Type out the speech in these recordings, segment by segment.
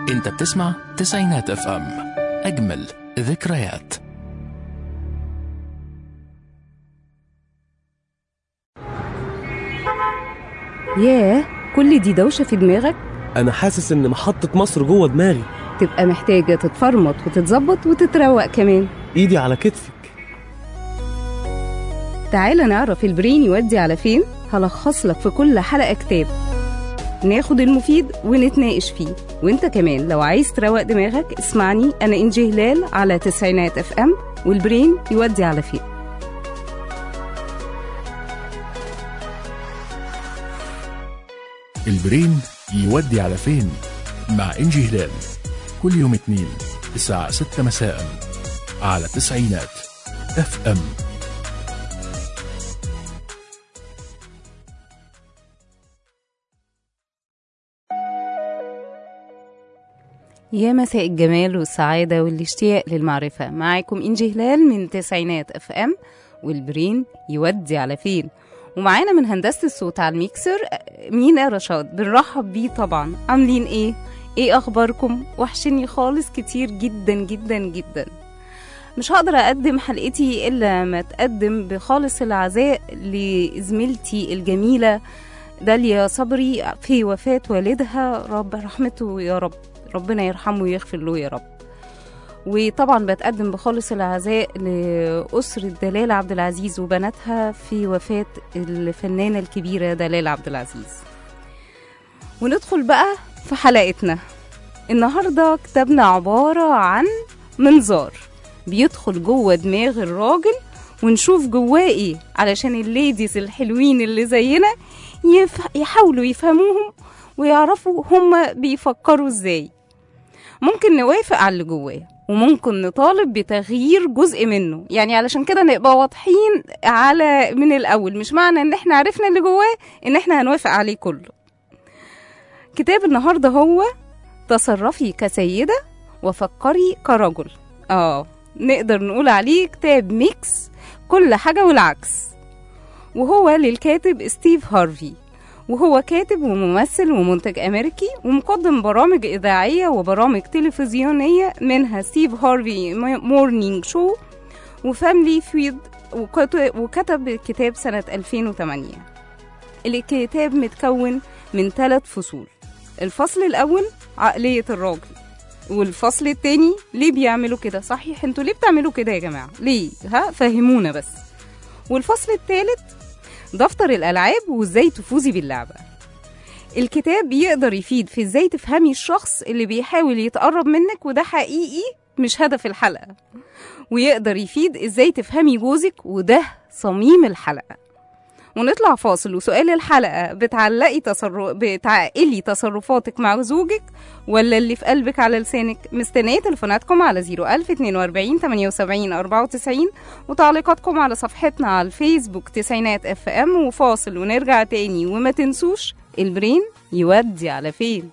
انت بتسمع تسعينات اف ام اجمل ذكريات ياه كل دي دوشة في دماغك انا حاسس ان محطة مصر جوه دماغي تبقى محتاجة تتفرمط وتتظبط وتتروق كمان ايدي على كتفك تعالى نعرف البرين يودي على فين هلخص لك في كل حلقة كتاب ناخد المفيد ونتناقش فيه وانت كمان لو عايز تروق دماغك اسمعني انا انجي هلال على تسعينات اف ام والبرين يودي على فين البرين يودي على فين مع انجي هلال كل يوم اثنين الساعة 6 مساء على تسعينات اف ام يا مساء الجمال والسعادة والاشتياق للمعرفة معاكم إنجي هلال من تسعينات اف ام والبرين يودي على فين ومعانا من هندسة الصوت على الميكسر مين يا رشاد بنرحب بيه طبعا عاملين ايه ايه اخباركم وحشني خالص كتير جدا جدا جدا مش هقدر اقدم حلقتي الا ما اتقدم بخالص العزاء لزميلتي الجميله داليا صبري في وفاه والدها رب رحمته يا رب ربنا يرحمه ويغفر له يا رب وطبعا بتقدم بخالص العزاء لأسرة دلال عبد العزيز وبناتها في وفاة الفنانة الكبيرة دلال عبد العزيز وندخل بقى في حلقتنا النهاردة كتابنا عبارة عن منظار بيدخل جوه دماغ الراجل ونشوف جواه ايه علشان الليديز الحلوين اللي زينا يف... يحاولوا يفهموهم ويعرفوا هما بيفكروا ازاي ممكن نوافق على اللي جواه وممكن نطالب بتغيير جزء منه يعني علشان كده نبقى واضحين على من الاول مش معنى ان احنا عرفنا اللي جواه ان احنا هنوافق عليه كله كتاب النهارده هو تصرفي كسيده وفكري كرجل اه نقدر نقول عليه كتاب ميكس كل حاجه والعكس وهو للكاتب ستيف هارفي وهو كاتب وممثل ومنتج أمريكي ومقدم برامج إذاعية وبرامج تلفزيونية منها ستيف هارفي مورنينج شو وفاملي فيد وكتب الكتاب سنة 2008 الكتاب متكون من ثلاث فصول الفصل الأول عقلية الراجل والفصل التاني ليه بيعملوا كده صحيح انتوا ليه بتعملوا كده يا جماعة ليه ها فهمونا بس والفصل التالت دفتر الألعاب وإزاي تفوزي باللعبة الكتاب يقدر يفيد في إزاي تفهمي الشخص اللي بيحاول يتقرب منك وده حقيقي مش هدف الحلقة ويقدر يفيد إزاي تفهمي جوزك وده صميم الحلقة ونطلع فاصل وسؤال الحلقة بتعلقي تصرف بتعقلي تصرفاتك مع زوجك ولا اللي في قلبك على لسانك مستنية تليفوناتكم على 01042 78 94 وتعليقاتكم على صفحتنا على الفيسبوك تسعينات اف ام وفاصل ونرجع تاني وما تنسوش البرين يودي على فين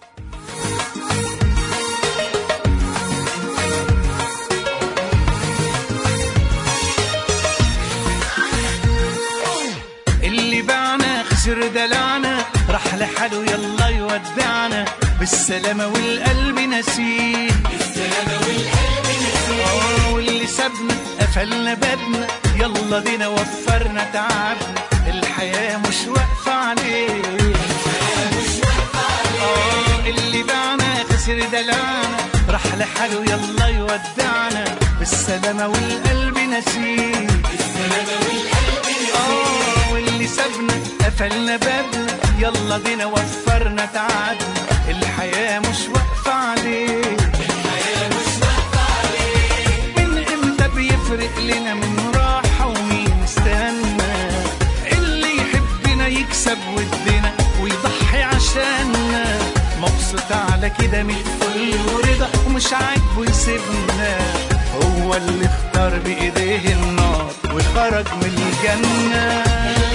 اللي باعنا خسر دلعنا راح لحاله يلا يودعنا بالسلامة والقلب نسيه بالسلامة والقلب نسيه واللي سابنا قفلنا بابنا يلا بينا وفرنا تعبنا الحياة مش واقفة عليه الحياة مش واقفة عليه اللي باعنا خسر دلعنا راح لحاله يلا يودعنا بالسلامة والقلب نسيه بالسلامة والقلب نسيه واللي سابنا قفلنا بابنا يلا بينا وفرنا تعبنا الحياة مش واقفة عليه الحياة مش واقفة عليه من امتى بيفرق لنا من راحة ومين استنى اللي يحبنا يكسب ودنا ويضحي عشاننا مبسوط على كده من الفل ورضا ومش عاجبه يسيبنا هو اللي اختار بايديه النار وخرج من الجنه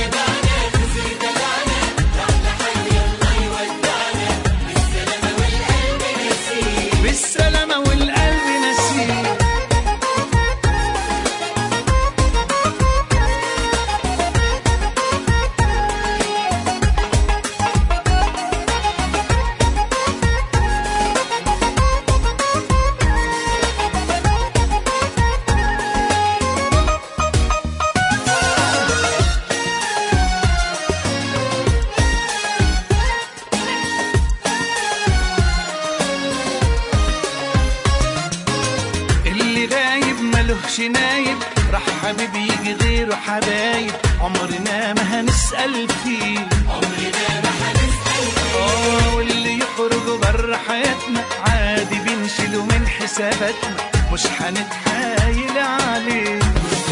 بالسلامة والقلب نسيه ملوكش نايب راح حبيب يجي غيره حبايب عمرنا ما هنسأل فيه عمرنا ما هنسأل فيه واللي يخرج بره حياتنا عادي بنشيله من حساباتنا مش هنتحايل عليه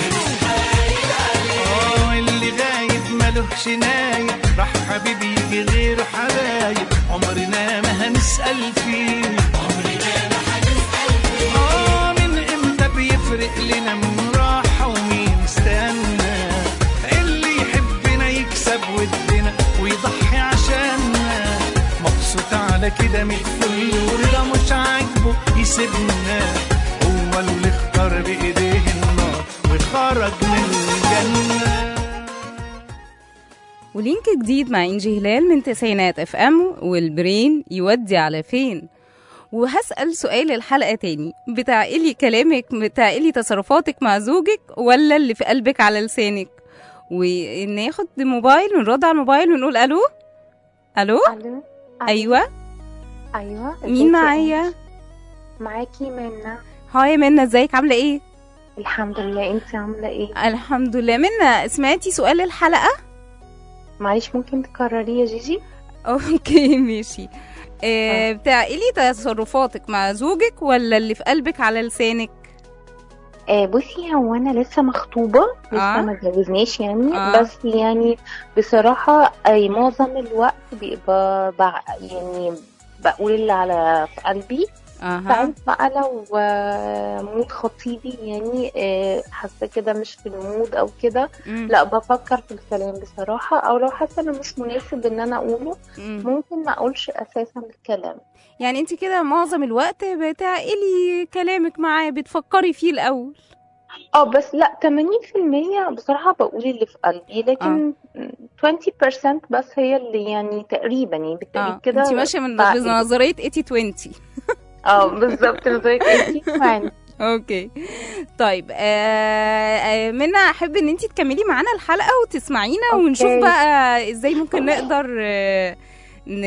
اه اللي غايب ملوش نايب راح حبيبي يجي غيره حبايب عمرنا ما هنسأل فيه عمرنا ما هنسأل فيه اه من امتى بيفرق لنا من راحة ومين استنى اللي يحبنا يكسب ودنا ويضحي عشاننا مبسوط على كده من الفل ورضا مش عاجبه يسيبنا هو اللي اختار بايديه النار وخرج من الجنه ولينك جديد مع إنجي هلال من تسعينات اف ام والبرين يودي على فين وهسأل سؤال الحلقة تاني بتعقلي كلامك بتعقلي تصرفاتك مع زوجك ولا اللي في قلبك على لسانك وناخد موبايل ونرد على الموبايل ونقول ألو ألو الو أيوة ايوه ازيك مين يا معايا أنس؟ معاكي منى هاي منى ازيك عاملة ايه الحمد لله انت عامله ايه الحمد لله منى سمعتي سؤال الحلقة معلش ممكن تكرريه يا جيجي اوكي ماشي آه، بتعقلي تصرفاتك مع زوجك ولا اللي في قلبك على لسانك آه بصي هو انا لسه مخطوبه لسه آه. ما اتجوزناش يعني آه. بس يعني بصراحه اي معظم الوقت بيبقى بع... يعني بقول اللي على في قلبي اها ساعات بقى لو آه، مود خطيبي يعني آه، حاسه كده مش في المود او كده مم. لا بفكر في الكلام بصراحه او لو حاسه انه مش مناسب ان انا اقوله مم. ممكن ما اقولش اساسا الكلام يعني انت كده معظم الوقت بتعقلي كلامك معاه بتفكري فيه الاول اه بس لا 80% بصراحه بقول اللي في قلبي لكن 20% بس هي اللي يعني تقريبا يعني بالتقريب اه كده انت ماشيه من بعقل. نظريه 80 20 اه بالظبط زيك انتي معانا اوكي طيب آه آه منى احب ان انت تكملي معانا الحلقه وتسمعينا أوكي. ونشوف بقى ازاي ممكن نقدر آه ن...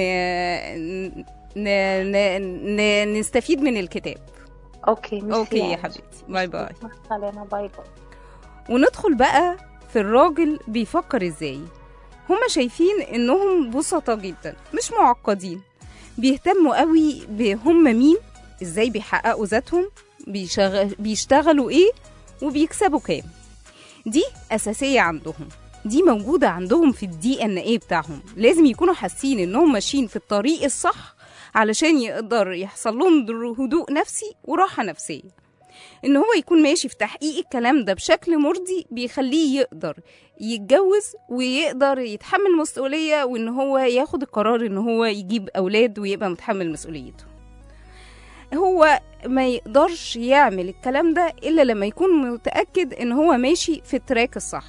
ن... ن... ن... نستفيد من الكتاب اوكي ميرسي اوكي يا يعني. حبيبتي باي باي مع السلامه باي باي وندخل بقى في الراجل بيفكر ازاي هما شايفين انهم بسطة جدا مش معقدين بيهتموا قوي بهم مين ازاي بيحققوا ذاتهم بيشغ... بيشتغلوا ايه وبيكسبوا كام دي اساسية عندهم دي موجودة عندهم في الدي ان ايه بتاعهم لازم يكونوا حاسين انهم ماشيين في الطريق الصح علشان يقدر يحصل لهم در- هدوء نفسي وراحة نفسية ان هو يكون ماشي في تحقيق الكلام ده بشكل مرضي بيخليه يقدر يتجوز ويقدر يتحمل مسؤولية وان هو ياخد القرار ان هو يجيب اولاد ويبقى متحمل مسؤوليته هو ما يقدرش يعمل الكلام ده الا لما يكون متأكد ان هو ماشي في التراك الصح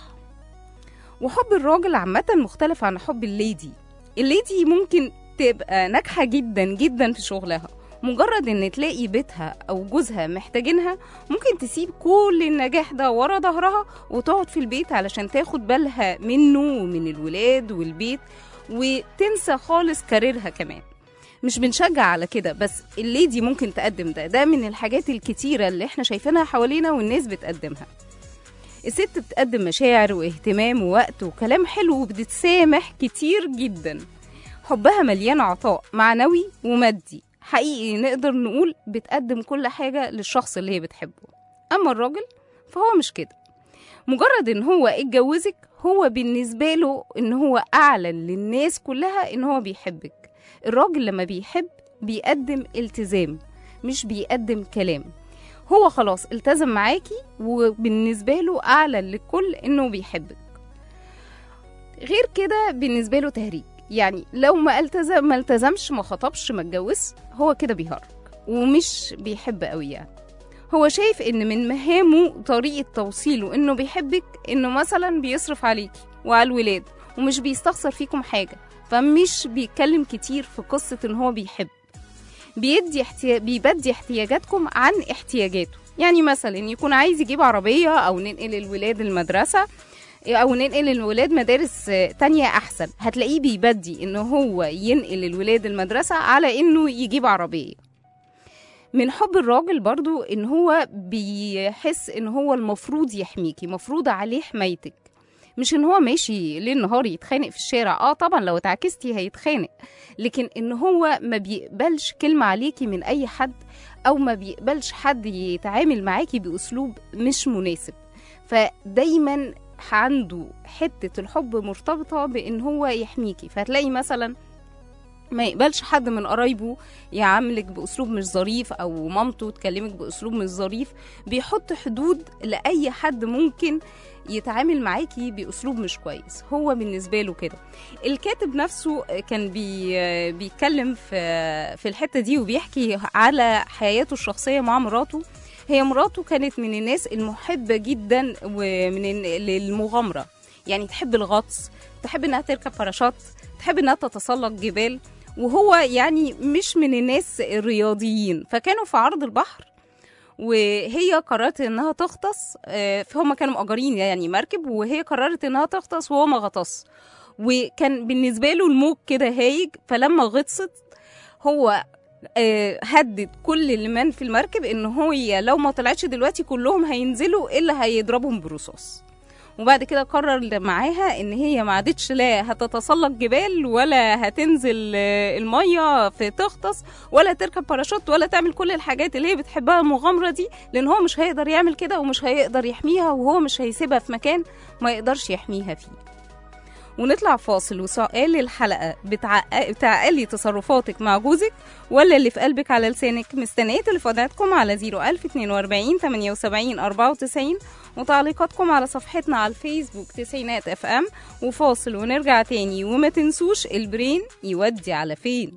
وحب الراجل عامة مختلف عن حب الليدي الليدي ممكن تبقى ناجحة جدا جدا في شغلها مجرد ان تلاقي بيتها او جوزها محتاجينها ممكن تسيب كل النجاح ده ورا ظهرها وتقعد في البيت علشان تاخد بالها منه ومن الولاد والبيت وتنسى خالص كاريرها كمان مش بنشجع على كده بس الليدي ممكن تقدم ده ده من الحاجات الكتيرة اللي احنا شايفينها حوالينا والناس بتقدمها الست بتقدم مشاعر واهتمام ووقت وكلام حلو وبتتسامح كتير جدا حبها مليان عطاء معنوي ومادي حقيقي نقدر نقول بتقدم كل حاجة للشخص اللي هي بتحبه أما الراجل فهو مش كده مجرد ان هو اتجوزك هو بالنسبة له ان هو اعلن للناس كلها ان هو بيحبك الراجل لما بيحب بيقدم التزام مش بيقدم كلام هو خلاص التزم معاكي وبالنسبة له أعلن للكل إنه بيحبك غير كده بالنسبة له تهريج يعني لو ما التزم ما التزمش ما خطبش ما اتجوزش هو كده بيهرج ومش بيحب قوي يعني هو شايف ان من مهامه طريقة توصيله انه بيحبك انه مثلا بيصرف عليكي وعلى الولاد ومش بيستخسر فيكم حاجة فمش بيتكلم كتير في قصة ان هو بيحب بيدي احتيا... بيبدي احتياجاتكم عن احتياجاته يعني مثلا يكون عايز يجيب عربية او ننقل الولاد المدرسة او ننقل الولاد مدارس تانية احسن هتلاقيه بيبدي ان هو ينقل الولاد المدرسة على انه يجيب عربية من حب الراجل برضو ان هو بيحس ان هو المفروض يحميكي مفروض عليه حمايتك مش ان هو ماشي ليل نهار يتخانق في الشارع اه طبعا لو اتعكستي هيتخانق لكن ان هو ما بيقبلش كلمة عليكي من اي حد او ما بيقبلش حد يتعامل معاكي باسلوب مش مناسب فدايما عنده حتة الحب مرتبطة بان هو يحميكي فهتلاقي مثلا ما يقبلش حد من قرايبه يعاملك باسلوب مش ظريف او مامته تكلمك باسلوب مش ظريف بيحط حدود لاي حد ممكن يتعامل معاكي باسلوب مش كويس هو بالنسبه له كده الكاتب نفسه كان بي بيتكلم في في الحته دي وبيحكي على حياته الشخصيه مع مراته هي مراته كانت من الناس المحبه جدا ومن ال- للمغامره يعني تحب الغطس تحب انها تركب باراشوت تحب انها تتسلق جبال وهو يعني مش من الناس الرياضيين فكانوا في عرض البحر وهي قررت انها تغطس آه، فهم كانوا مأجرين يعني مركب وهي قررت انها تغطس وهو ما غطس وكان بالنسبه له الموج كده هايج فلما غطست هو آه، هدد كل اللي من في المركب ان هي لو ما طلعتش دلوقتي كلهم هينزلوا الا هيضربهم برصاص وبعد كده قرر معاها ان هي ما عادتش لا هتتسلق جبال ولا هتنزل آه، الميه في تغطس ولا تركب باراشوت ولا تعمل كل الحاجات اللي هي بتحبها المغامره دي لان هو مش هيقدر يعمل كده ومش هيقدر يحميها وهو مش هيسيبها في مكان ما يقدرش يحميها فيه ونطلع فاصل وسؤال الحلقة بتعق- بتعقلي تصرفاتك مع جوزك ولا اللي في قلبك على لسانك مستنية تليفوناتكم على 01042 78 94 وتعليقاتكم على صفحتنا على الفيسبوك تسعينات اف ام وفاصل ونرجع تاني وما تنسوش البرين يودي على فين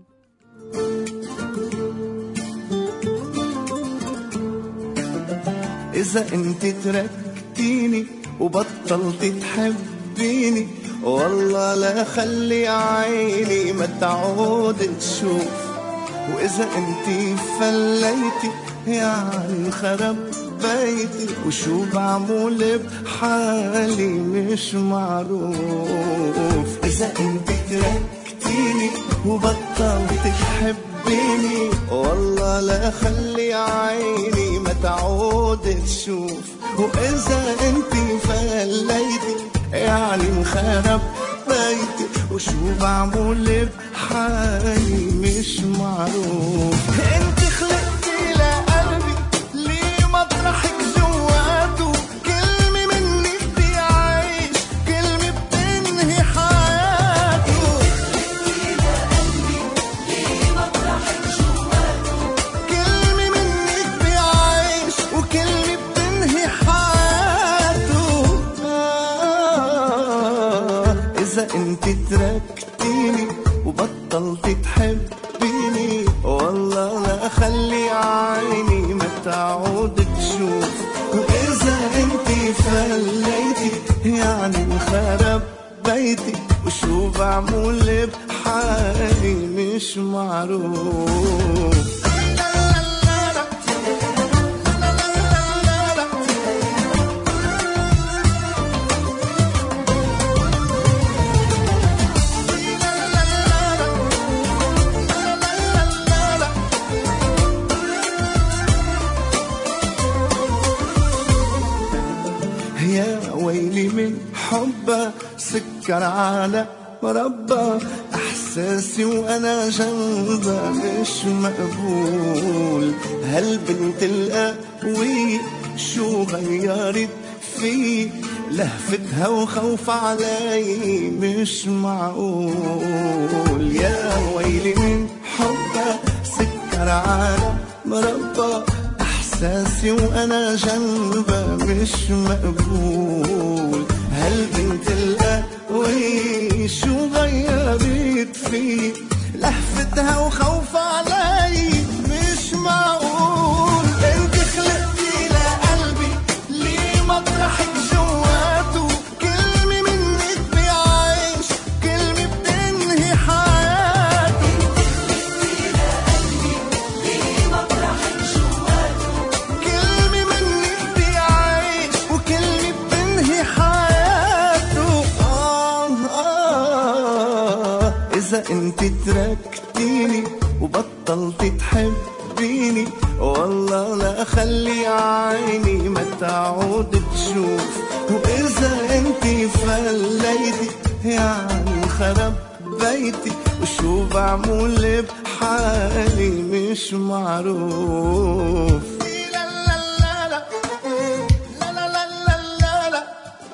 إذا أنت تركتيني وبطلت تحبيني والله لا خلي عيني ما تعود تشوف وإذا أنت فليتي يعني خرب بيتي وشو بعمل بحالي مش معروف إذا أنت تركتيني وبطلت تحبيني والله لا خلي عيني ما تعود تشوف وإذا أنت فليتي يعني انخرب بيتي وشو بعمل بحالي مش معروف انت خلقتي لقلبي ليه مطرحك جواته كلمة منك بيعيش كلمة بتنهي حياته كلمة منك بيعيش وكلمة بتنهي حياته آه إذا أنت تركتيني وبطلت تحبيني والله لا خلي عيني ما تعود تشوف وإذا أنت فليتي يعني انخرب بيتي وشو بعمل بحالي مش معروف يا ويلي من حبه سكر على مربى احساسي وانا جنبها مش مقبول هالبنت القوية شو غيرت في لهفتها وخوف علي مش معقول يا ويلي من حبها سكر على مربى احساسي وانا جنبها مش مقبول هالبنت القوي شو غيرت في لهفتها وخوف علي مش معقول انت خلقتي لقلبي ليه مطرحك جواته كلمة منك بيعيش كلمة بتنهي حياته كلمة منك بيعيش وكلمة بتنهي حياته آه آه إذا أنت تركتيني وبطلت تحبيني تحبيني والله لا اخلي عيني ما تعود تشوف واذا انتي فليتي يعني خرب بيتي وشو بعمل بحالي مش معروف لا لا لا لا لا لا لا لا لا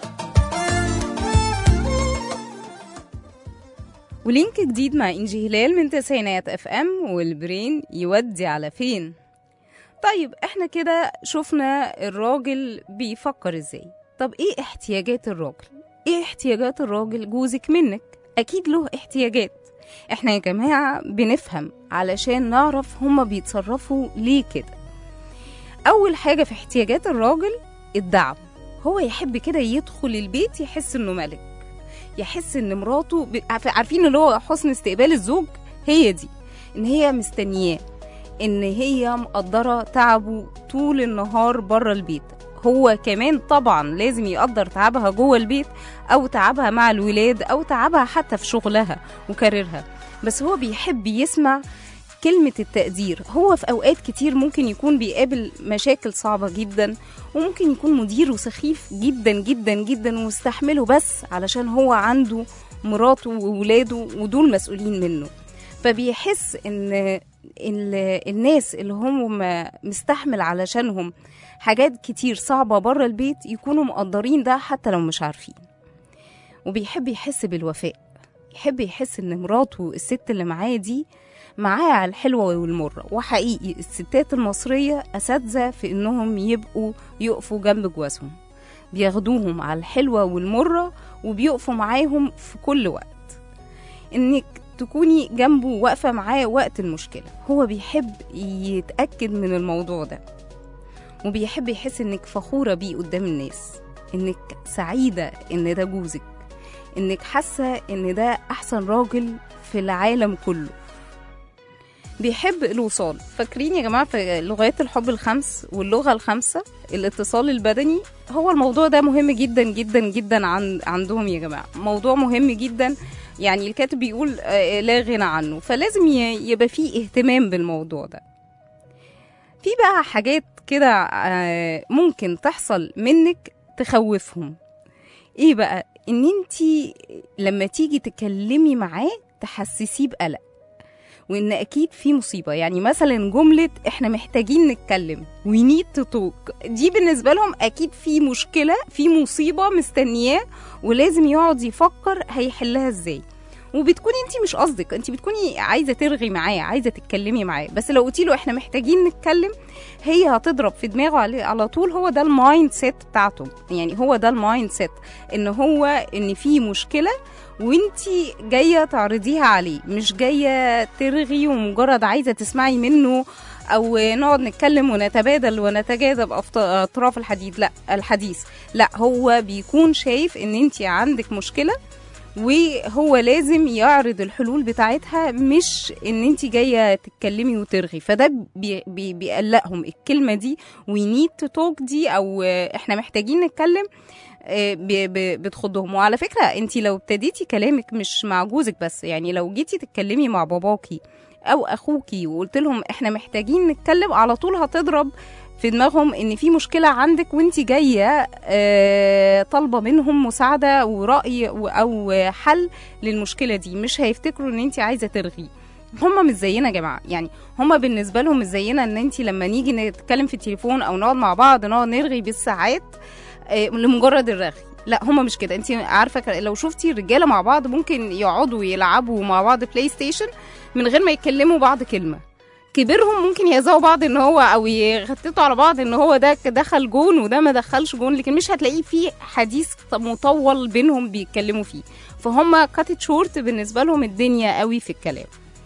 ولينك جديد مع انجي هلال من تسعينات اف ام والبرين يودي على فين طيب احنا كده شفنا الراجل بيفكر ازاي طب ايه احتياجات الراجل ايه احتياجات الراجل جوزك منك اكيد له احتياجات احنا يا جماعة بنفهم علشان نعرف هما بيتصرفوا ليه كده اول حاجة في احتياجات الراجل الدعم هو يحب كده يدخل البيت يحس انه ملك يحس ان مراته ب... عارف- عارفين اللي هو حسن استقبال الزوج هي دي ان هي مستنياه ان هي مقدره تعبه طول النهار بره البيت هو كمان طبعا لازم يقدر تعبها جوه البيت او تعبها مع الولاد او تعبها حتى في شغلها وكاريرها بس هو بيحب يسمع كلمة التقدير هو في أوقات كتير ممكن يكون بيقابل مشاكل صعبة جدا وممكن يكون مديره سخيف جدا جدا جدا ومستحمله بس علشان هو عنده مراته وولاده ودول مسؤولين منه فبيحس ان ال- الناس اللي هم مستحمل علشانهم حاجات كتير صعبة بره البيت يكونوا مقدرين ده حتى لو مش عارفين وبيحب يحس بالوفاء يحب يحس ان مراته الست اللي معاه دي معاه على الحلوة والمرة وحقيقي الستات المصرية أساتذة في إنهم يبقوا يقفوا جنب جوازهم بياخدوهم على الحلوة والمرة وبيقفوا معاهم في كل وقت إنك تكوني جنبه واقفة معاه وقت المشكلة هو بيحب يتأكد من الموضوع ده وبيحب يحس إنك فخورة بيه قدام الناس إنك سعيدة إن ده جوزك إنك حاسة إن ده أحسن راجل في العالم كله بيحب الوصال فاكرين يا جماعة في لغات الحب الخمس واللغة الخامسة الاتصال البدني هو الموضوع ده مهم جدا جدا جدا عن عندهم يا جماعة موضوع مهم جدا يعني الكاتب بيقول آه، لا غنى عنه فلازم ي- يبقى فيه اهتمام بالموضوع ده في بقى حاجات كده آه، ممكن تحصل منك تخوفهم ايه بقى ان انتي لما تيجي تكلمي معاه تحسسيه بقلق وان اكيد في مصيبه يعني مثلا جمله احنا محتاجين نتكلم we need to talk دي بالنسبه لهم اكيد في مشكله في مصيبه مستنياه ولازم يقعد يفكر هيحلها ازاي وبتكوني انت مش قصدك انت بتكوني عايزه ترغي معاه عايزه تتكلمي معاه بس لو قلتي له احنا محتاجين نتكلم هي هتضرب في دماغه على, على طول هو ده المايند سيت بتاعته يعني هو ده المايند سيت ان هو ان في مشكله وانتي جايه تعرضيها عليه مش جايه ترغي ومجرد عايزه تسمعي منه او نقعد نتكلم ونتبادل ونتجاذب أفط- اطراف الحديد لا الحديث لا هو بيكون شايف ان انتي عندك مشكله وهو لازم يعرض الحلول بتاعتها مش ان انت جايه تتكلمي وترغي فده بي بي بيقلقهم الكلمه دي وي نيد تو توك دي او آه، احنا محتاجين نتكلم آه، ب- ب- بتخضهم وعلى فكره انت لو ابتديتي كلامك مش مع جوزك بس يعني لو جيتي تتكلمي مع باباكي او اخوكي وقلت لهم احنا محتاجين نتكلم على طول هتضرب في دماغهم ان في مشكله عندك وانت جايه آه، طالبه منهم مساعده وراي و- او حل للمشكله دي مش هيفتكروا ان انت عايزه ترغي هم مش زينا يا جماعه يعني هم بالنسبه لهم مش زينا ان انت لما نيجي نتكلم في التليفون او نقعد مع بعض نقعد نرغي بالساعات آه، لمجرد الرغي لا هما مش كده انت عارفه ك- لو شفتي الرجاله مع بعض ممكن يقعدوا يلعبوا مع بعض بلاي ستيشن من غير ما يتكلموا بعض كلمه كبرهم ممكن يهزقوا بعض ان هو او يغتتوا على بعض ان هو ده دخل جون وده ما دخلش جون لكن مش هتلاقيه في حديث مطول بينهم بيتكلموا فيه فهم كاتت شورت بالنسبه لهم الدنيا قوي في الكلام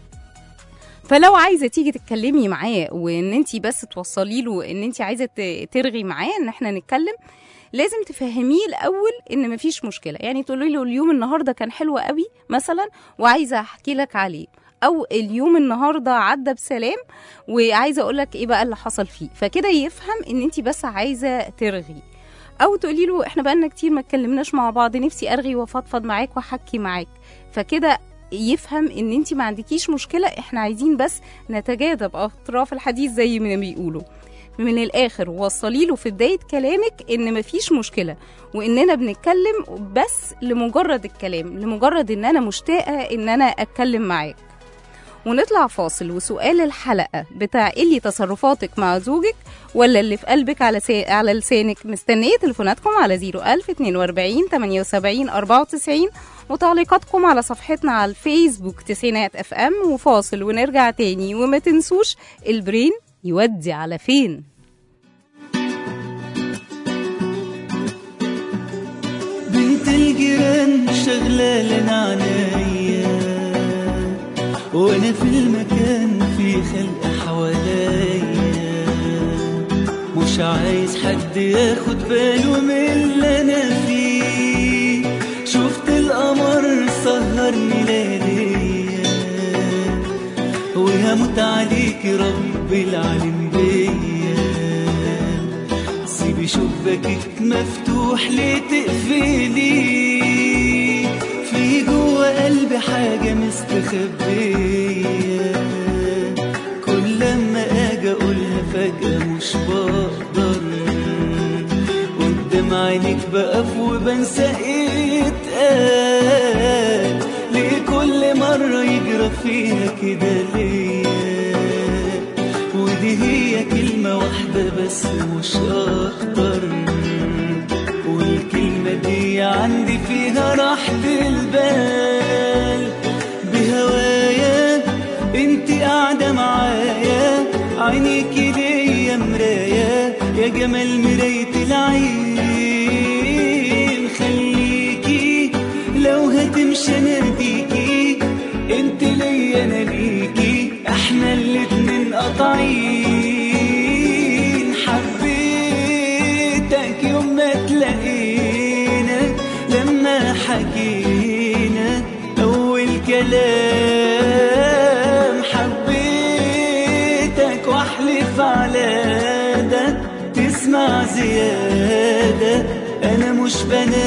فلو عايزه تيجي تتكلمي معاه وان انت بس توصلي له ان انت عايزه ت- ترغي معاه ان احنا نتكلم لازم تفهميه الاول ان مفيش مشكله يعني تقولي له اليوم النهارده كان حلو قوي مثلا وعايزه احكي لك عليه او اليوم النهارده عدى بسلام وعايزه اقول لك ايه بقى اللي حصل فيه فكده يفهم ان انت بس عايزه ترغي او تقولي له احنا بقالنا كتير ما اتكلمناش مع بعض نفسي ارغي وافضفض معاك واحكي معاك فكده يفهم ان انت ما عندكيش مشكله احنا عايزين بس نتجاذب اطراف الحديث زي ما بيقولوا من الاخر وصلي له في بدايه كلامك ان مفيش مشكله واننا بنتكلم بس لمجرد الكلام لمجرد ان انا مشتاقه ان انا اتكلم معاك ونطلع فاصل وسؤال الحلقه بتاع إيه اللي تصرفاتك مع زوجك ولا اللي في قلبك على سي... على لسانك مستنيه تليفوناتكم على 01000 42 78 94 وتعليقاتكم على صفحتنا على الفيسبوك تسعينات اف ام وفاصل ونرجع تاني وما تنسوش البرين يودي على فين بنت الجيران شغلة لنا عنايا وانا في المكان في خلق حواليا مش عايز حد ياخد باله من اللي انا فيه شفت القمر سهرني لياليا وهموت عليك رب العالم بيا سيبي شباكك مفتوح ليه تقفلي في جوه قلبي حاجة مستخبية كل لما اجي اقولها فجأة مش بقدر قدام عينيك بقف وبنسى ايه اتقال ليه كل مرة يجرى فيها كده ليا ودي هي كلمة واحدة بس مش أكتر والكلمة دي عندي فيها راحة البال بهوايا انت قاعدة معايا عينيكي ليا مراية يا جمال مراية العين خليكي لو هتمشي اناديكي انت ليا انا ليكي احنا الاتنين قاطعين حبيتك يوم ما تلاقينا لما حكينا اول كلام حبيتك واحلف على ده تسمع زيادة انا مش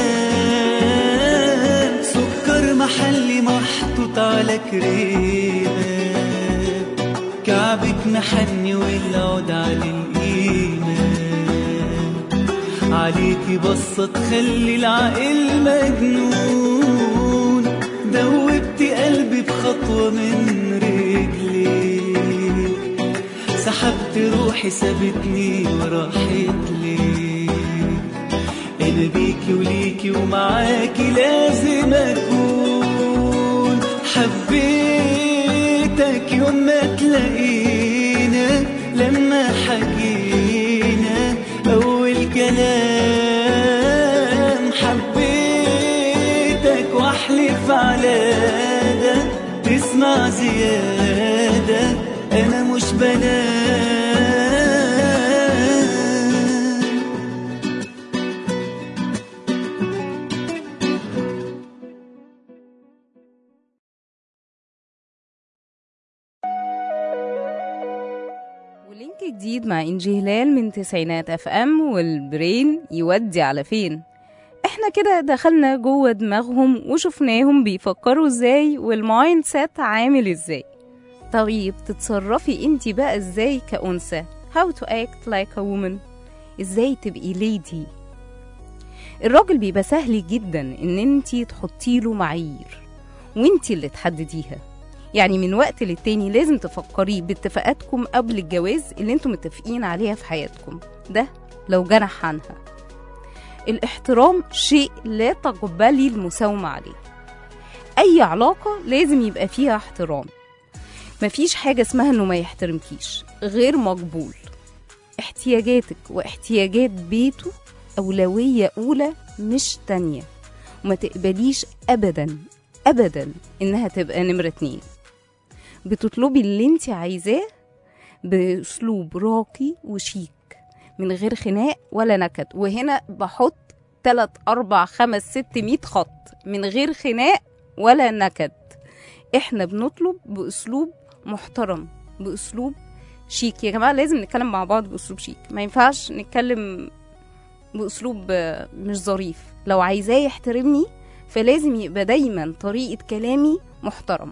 بنام سكر محلي محطوط على كريمه كعبك محني والعود على القيمة عليكي بصة تخلي العقل مجنون دوبتي قلبي بخطوة من رجليك سحبت روحي سابتني وراحت ليك انا بيكي وليكي ومعاكي لازم اكون حبيتك يوم ما تلاقينا لما حكينا اول كلام حبيتك واحلف على ده تسمع زيادة انا مش بنام ولينك جديد مع انجي هلال من تسعينات اف ام والبرين يودي على فين احنا كده دخلنا جوه دماغهم وشفناهم بيفكروا ازاي والمايند سيت عامل ازاي طيب تتصرفي انت بقى ازاي كأنثى how to act like a woman ازاي تبقي ليدي الراجل بيبقى سهل جدا ان انت تحطي له معايير وانت اللي تحدديها يعني من وقت للتاني لازم تفكري باتفاقاتكم قبل الجواز اللي انتم متفقين عليها في حياتكم ده لو جنح عنها الاحترام شيء لا تقبلي المساومة عليه أي علاقة لازم يبقى فيها احترام مفيش حاجة اسمها انه ما يحترمكيش غير مقبول احتياجاتك واحتياجات بيته أولوية أولى مش تانية وما تقبليش أبدا أبدا إنها تبقى نمرة اتنين بتطلبي اللي انت عايزاه بأسلوب راقي وشيك من غير خناق ولا نكد وهنا بحط تلات أربع خمس ست مية خط من غير خناق ولا نكد احنا بنطلب بأسلوب محترم بأسلوب شيك يا جماعة لازم نتكلم مع بعض بأسلوب شيك ما ينفعش نتكلم بأسلوب آه، مش ظريف لو عايزاه يحترمني فلازم يبقى دايما طريقة كلامي محترمة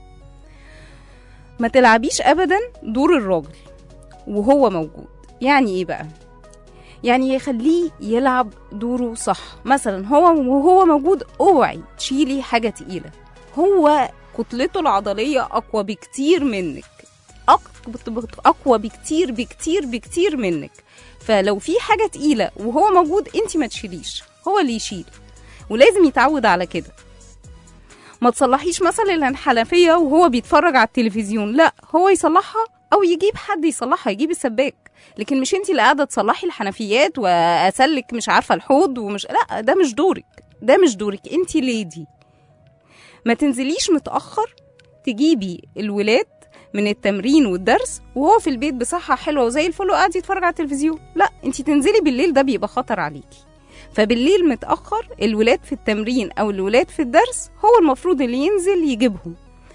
ما تلعبيش أبدا دور الراجل وهو موجود يعني إيه بقى؟ يعني يخليه يلعب دوره صح مثلا هو وهو موجود اوعي تشيلي حاجة تقيلة هو كتلته العضلية أقوى بكتير منك أق- أقوى بكتير بكتير بكتير منك فلو في حاجة تقيلة وهو موجود انت ما تشيليش هو اللي يشيل ولازم يتعود على كده ما تصلحيش مثلا الحنفية وهو بيتفرج على التلفزيون لا هو يصلحها او يجيب حد يصلحها يجيب السباك لكن مش انت اللي قاعده تصلحي الحنفيات واسلك مش عارفه الحوض ومش لا ده مش دورك ده مش دورك انت ليدي ما تنزليش متاخر تجيبي الولاد من التمرين والدرس وهو في البيت بصحه حلوه وزي الفل وقاعد يتفرج على التلفزيون لا انت تنزلي بالليل ده بيبقى خطر عليكي فبالليل متاخر الولاد في التمرين او الولاد في الدرس هو المفروض اللي ينزل يجيبهم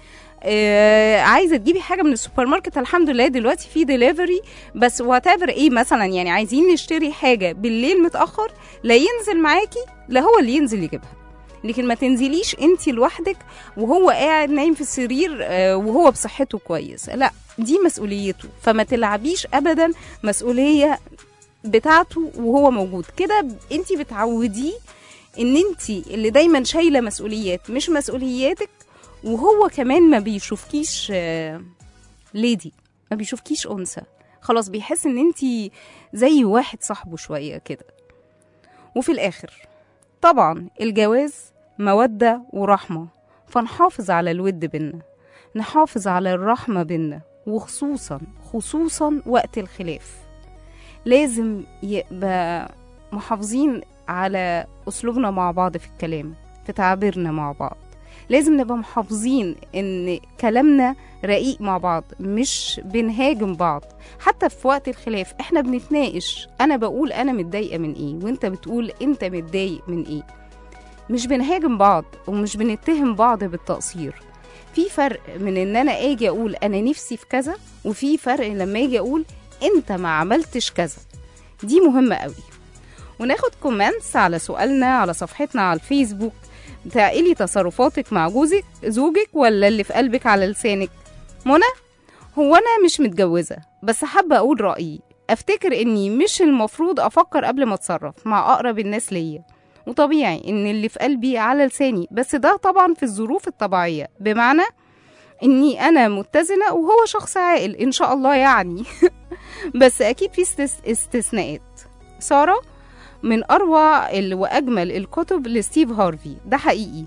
آه عايزه تجيبي حاجه من السوبر ماركت الحمد لله دلوقتي في ديليفري بس وات ايه مثلا يعني عايزين نشتري حاجه بالليل متاخر لا ينزل معاكي لا هو اللي ينزل يجيبها لكن ما تنزليش انت لوحدك وهو قاعد نايم في السرير آه، وهو بصحته كويس لا دي مسؤوليته فما تلعبيش ابدا مسؤوليه بتاعته وهو موجود كده انت بتعوديه ان انت اللي دايما شايله مسؤوليات مش مسؤولياتك وهو كمان ما بيشوفكيش آه، ليدي ما بيشوفكيش انثى خلاص بيحس ان انت زي واحد صاحبه شويه كده وفي الاخر طبعا الجواز مودة ورحمة فنحافظ على الود بينا نحافظ على الرحمة بينا وخصوصا خصوصا وقت الخلاف لازم يبقى محافظين على أسلوبنا مع بعض في الكلام في تعابيرنا مع بعض لازم نبقى محافظين ان كلامنا رقيق مع بعض مش بنهاجم بعض حتى في وقت الخلاف احنا بنتناقش انا بقول انا متضايقه من ايه وانت بتقول انت متضايق من ايه مش بنهاجم بعض ومش بنتهم بعض بالتقصير في فرق من ان انا اجي اقول انا نفسي في كذا وفي فرق لما اجي اقول انت ما عملتش كذا دي مهمه قوي وناخد كومنتس على سؤالنا على صفحتنا على الفيسبوك تعقلي تصرفاتك مع جوزك زوجك ولا اللي في قلبك على لسانك منى هو انا مش متجوزه بس حابه اقول رايي افتكر اني مش المفروض افكر قبل ما اتصرف مع اقرب الناس ليا وطبيعي ان اللي في قلبي على لساني بس ده طبعا في الظروف الطبيعيه بمعنى اني انا متزنه وهو شخص عاقل ان شاء الله يعني بس اكيد في استس- استثناءات ساره من اروع ال- واجمل الكتب لستيف هارفي ده حقيقي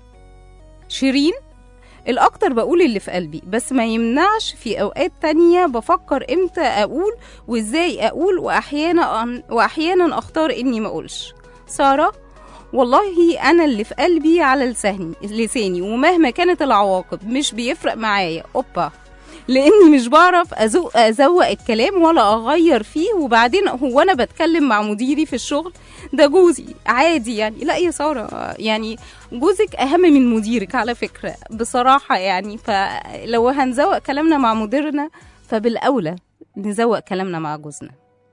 شيرين الاكتر بقول اللي في قلبي بس ما يمنعش في اوقات تانية بفكر امتى اقول وازاي اقول واحيانا واحيانا اختار اني ما اقولش ساره والله انا اللي في قلبي على لساني لساني ومهما كانت العواقب مش بيفرق معايا اوبا لاني مش بعرف ازوق ازوق الكلام ولا اغير فيه وبعدين هو انا بتكلم مع مديري في الشغل ده جوزي عادي يعني لا يا ساره يعني جوزك اهم من مديرك على فكره بصراحه يعني فلو هنزوق كلامنا مع مديرنا فبالاولى نزوق كلامنا مع جوزنا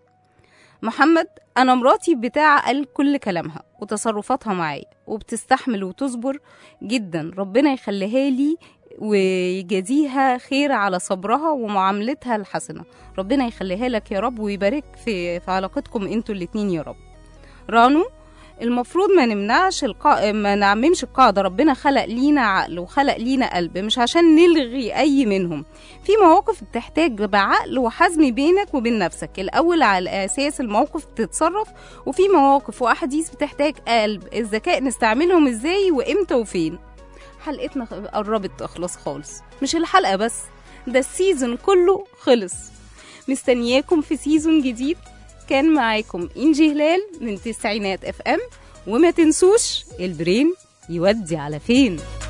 محمد انا مراتي بتعقل كل كلامها وتصرفاتها معايا وبتستحمل وتصبر جدا ربنا يخليها لي ويجازيها خير على صبرها ومعاملتها الحسنة ربنا يخليها لك يا رب ويبارك في, في علاقتكم انتوا الاتنين يا رب رانو المفروض ما نمنعش القا... ما نعممش القاعدة ربنا خلق لينا عقل وخلق لينا قلب مش عشان نلغي أي منهم في مواقف بتحتاج بعقل وحزم بينك وبين نفسك الأول على أساس الموقف تتصرف وفي مواقف وأحاديث بتحتاج قلب الذكاء نستعملهم إزاي وإمتى وفين حلقتنا قربت تخلص خالص مش الحلقة بس ده السيزون كله خلص مستنياكم في سيزون جديد كان معاكم إنجي هلال من تسعينات اف ام وما تنسوش البرين يودي على فين